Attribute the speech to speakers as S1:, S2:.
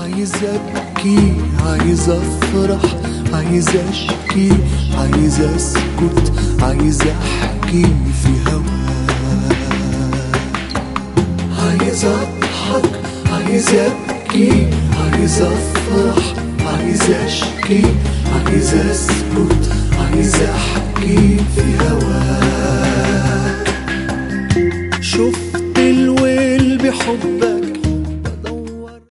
S1: عايز ابكي عايز افرح عايز اشكي عايز اسكت عايز احكي في هواك عايز اضحك عايز ابكي عايز افرح عايز اشكي عايز اسكت عايز احكي في هواك